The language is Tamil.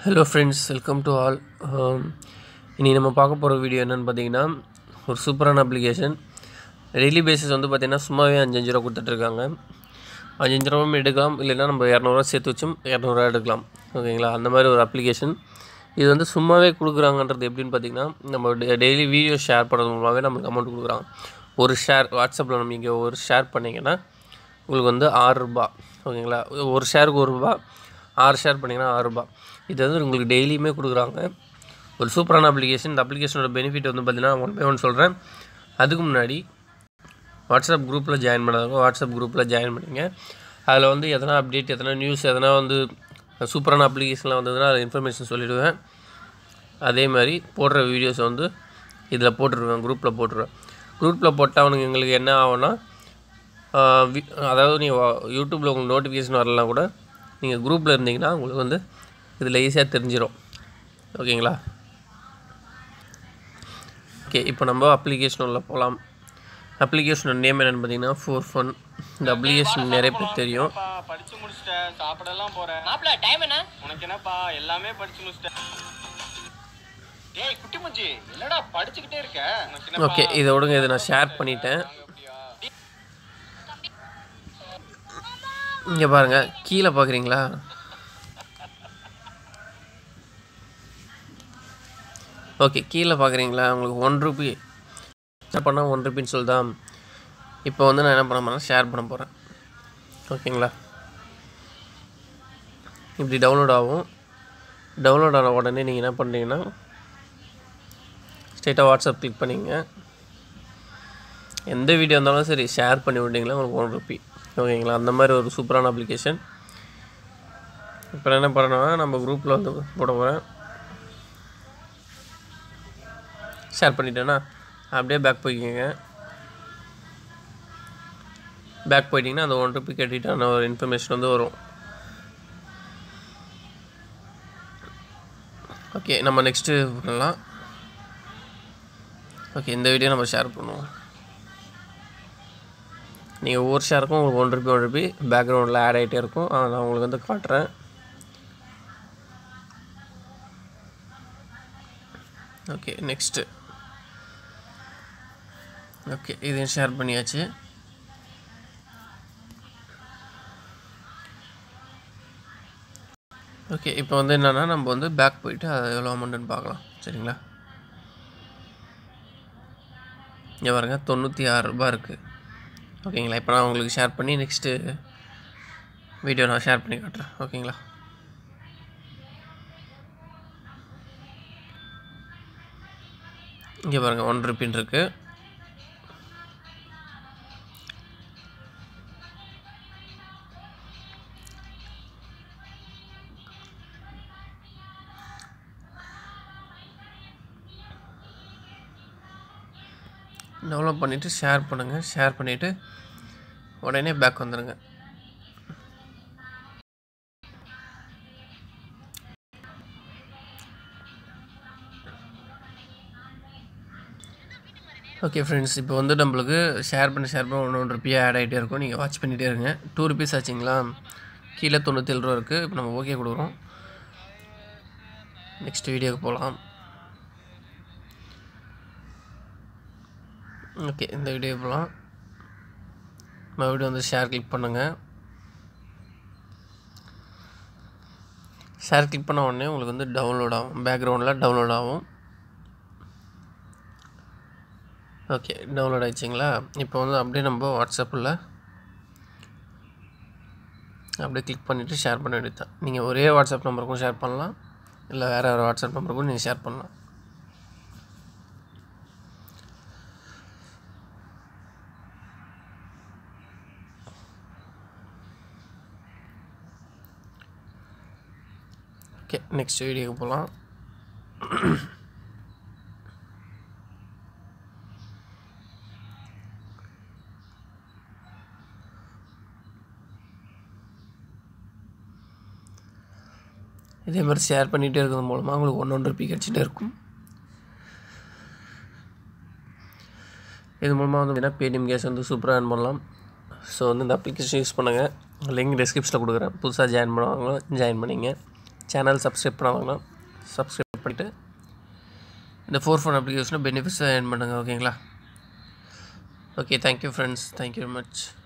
hello friends welcome to all இன்றைக்கி நம்ம பார்க்க போகிற வீடியோ என்னென்னு பார்த்தீங்கன்னா ஒரு சூப்பரான அப்ளிகேஷன் டெய்லி பேசிஸ் வந்து பார்த்திங்கன்னா சும்மாவே அஞ்சு அஞ்சு ரூபா கொடுத்துட்ருக்காங்க அஞ்சு அஞ்சு ரூபாவும் எடுக்கலாம் இல்லைன்னா நம்ம இரநூறுவா சேர்த்து வச்சும் இரநூறுவா எடுக்கலாம் ஓகேங்களா அந்த மாதிரி ஒரு அப்ளிகேஷன் இது வந்து சும்மாவே கொடுக்குறாங்கன்றது எப்படின்னு பார்த்தீங்கன்னா நம்ம டெய்லி வீடியோ ஷேர் பண்ணுறது மூலமாகவே நம்மளுக்கு அமௌண்ட் கொடுக்குறாங்க ஒரு ஷேர் வாட்ஸ்அப்பில் நம்ம இங்கே ஒரு ஷேர் பண்ணிங்கன்னா உங்களுக்கு வந்து ஆறு ரூபா ஓகேங்களா ஒரு ஷேருக்கு ஒரு ரூபா ஆறு ஷேர் பண்ணிங்கன்னா ஆறு ரூபா இது வந்து உங்களுக்கு டெய்லியுமே கொடுக்குறாங்க ஒரு சூப்பரான அப்ளிகேஷன் இந்த அப்ளிகேஷனோட பெனிஃபிட் வந்து பார்த்தீங்கன்னா ஒன் பை ஒன் சொல்கிறேன் அதுக்கு முன்னாடி வாட்ஸ்அப் குரூப்பில் ஜாயின் பண்ணாதவங்க வாட்ஸ்அப் குரூப்பில் ஜாயின் பண்ணிங்க அதில் வந்து எதனா அப்டேட் எதனா நியூஸ் எதனா வந்து சூப்பரான அப்ளிகேஷன்லாம் வந்ததுன்னா அது இன்ஃபர்மேஷன் சொல்லிவிடுவேன் அதே மாதிரி போடுற வீடியோஸை வந்து இதில் போட்டுருவேன் குரூப்பில் போட்டுருவேன் குரூப்பில் போட்டால் அவனுக்கு எங்களுக்கு என்ன ஆகும்னா ஆஹ் வி- அதாவது நீங்கள் யூடியூப்பில் உங்களுக்கு நோட்டிஃபிகேஷன் வரலாம் கூட நீங்கள் குரூப்பில் இருந்தீங்கன்னா உங்களுக்கு வந்து இதில் ஈஸியாக தெரிஞ்சிடும் ஓகேங்களா ஓகே இப்போ நம்ம அப்ளிகேஷன் உள்ள போகலாம் அப்ளிகேஷனோட நேம் என்னென்னு பார்த்தீங்கன்னா ஃபோர் ஃபன் இந்த அப்ளிகேஷன் நிறைய பேர் தெரியும் என்னப்பா, படிச்சு முடிச்சிட்டேன் சாப்பிடலாம் போறேன் மாப்பிள டைம் என்ன உனக்கு என்னப்பா எல்லாமே படிச்சு முடிச்சிட்டேன் டேய் குட்டி முஞ்சி என்னடா படிச்சுக்கிட்டே இருக்க உனக்கு என்னப்பா ஓகே இதை விடுங்க இதை நான் ஷேர் பண்ணிட்டேன் அப்படியா இங்கே பாருங்கள் கீழே பார்க்குறீங்களா ஓகே கீழே பார்க்குறீங்களா உங்களுக்கு ஒன் ருபி ஷேர் பண்ணால் ஒன் ருபின்னு சொல்லுதான் இப்போ வந்து நான் என்ன பண்ண போகிறேன் ஷேர் பண்ண போகிறேன் ஓகேங்களா இப்படி டவுன்லோட் ஆகும் டவுன்லோட் ஆன உடனே நீங்கள் என்ன பண்ணுறீங்கன்னா ஸ்ட்ரெயிட்டாக வாட்ஸ்அப் கிளிக் பண்ணிங்க எந்த வீடியோ இருந்தாலும் சரி ஷேர் பண்ணி விட்டிங்களா உங்களுக்கு ஒன் ருபி ஓகேங்களா அந்த மாதிரி ஒரு சூப்பரான அப்ளிகேஷன் இப்போ நான் என்ன பண்ணேன்னா நம்ம குரூப்பில் வந்து போட போகிறேன் ஷேர் பண்ணிட்டேன்னா அப்படியே பேக் போய்க்கிங்க பேக் போயிட்டிங்கன்னா அந்த ஒன் ருபி கட்டிட்டான ஒரு இன்ஃபர்மேஷன் வந்து வரும் ஓகே நம்ம நெக்ஸ்ட்டு பண்ணலாம் ஓகே இந்த வீடியோ நம்ம ஷேர் பண்ணுவோம் நீங்கள் ஒவ்வொரு ஷேருக்கும் உங்களுக்கு ஒன் ருபி ஒன் ருபி பேக்ரவுண்டில் ஆட் ஆகிட்டே இருக்கும் அதை நான் உங்களுக்கு வந்து காட்டுறேன் ஓகே நெக்ஸ்ட்டு ஓகே இதையும் ஷேர் பண்ணியாச்சு ஓகே இப்போ வந்து என்னென்னா நம்ம வந்து பேக் போயிட்டு அது எவ்வளோ அமௌண்ட்டுன்னு பார்க்கலாம் சரிங்களா இங்கே பாருங்க தொண்ணூற்றி ஆறு ரூபா இருக்குது ஓகேங்களா இப்போ நான் உங்களுக்கு ஷேர் பண்ணி நெக்ஸ்ட்டு வீடியோ நான் ஷேர் பண்ணி காட்டுறேன் ஓகேங்களா இங்கே பாருங்கள் ஒன் ருப்பின் இருக்குது டெவலப் பண்ணிவிட்டு ஷேர் பண்ணுங்கள் ஷேர் பண்ணிவிட்டு உடனே பேக் வந்துடுங்க ஓகே ஃப்ரெண்ட்ஸ் இப்போ வந்து நம்மளுக்கு ஷேர் பண்ணி ஷேர் பண்ண ஒன்று ஒன்று ருப்பியா ஆட் ஆகிட்டே இருக்கும் நீங்கள் வாட்ச் பண்ணிகிட்டே இருங்க டூ ருபீஸ் ஆச்சுங்களா கீழே தொண்ணூற்றேழு ரூபா இருக்குது இப்போ நம்ம ஓகே கொடுக்குறோம் நெக்ஸ்ட் வீடியோக்கு போகலாம் ஓகே இந்த வீடியோ போகலாம் மறுபடியும் வந்து ஷேர் கிளிக் பண்ணுங்கள் ஷேர் கிளிக் பண்ண உடனே உங்களுக்கு வந்து டவுன்லோட் ஆகும் பேக்ரவுண்டில் டவுன்லோட் ஆகும் ஓகே டவுன்லோட் ஆயிடுச்சிங்களா இப்போ வந்து அப்படியே நம்ம வாட்ஸ்அப்பில் அப்படியே கிளிக் பண்ணிவிட்டு ஷேர் பண்ண வேண்டியது தான் நீங்கள் ஒரே வாட்ஸ்அப் நம்பருக்கும் ஷேர் பண்ணலாம் இல்லை வேறு வேறு வாட்ஸ்அப் நம்பருக்கும் நீங்கள் ஷேர் பண்ணலாம் ஓகே நெக்ஸ்ட் வீடியோக்கு போகலாம் இதே மாதிரி ஷேர் பண்ணிகிட்டே இருக்கிறது மூலமாக உங்களுக்கு ஒன்று ஒன்று ருபி கிடச்சிட்டே இருக்கும் இது மூலமாக வந்து பார்த்தீங்கன்னா பேடிஎம் கேஸ் வந்து சூப்பராக earn பண்ணலாம் ஸோ வந்து இந்த அப்ளிகேஷன் யூஸ் பண்ணுங்கள் லிங்க் டிஸ்கிரிப்ஷனில் கொடுக்குறேன் புதுசாக ஜாயின் பண்ணுவாங்க ஜாயின் பண்ணிங்க சேனல் சப்ஸ்கிரைப் பண்ணாங்கன்னா சப்ஸ்கிரைப் பண்ணிவிட்டு இந்த ஃபோர் ஃபோன் அப்ளிகேஷனை பெனிஃபிட்ஸாக ஏர்ன் பண்ணுங்கள் ஓகேங்களா okay thank you friends thank you very much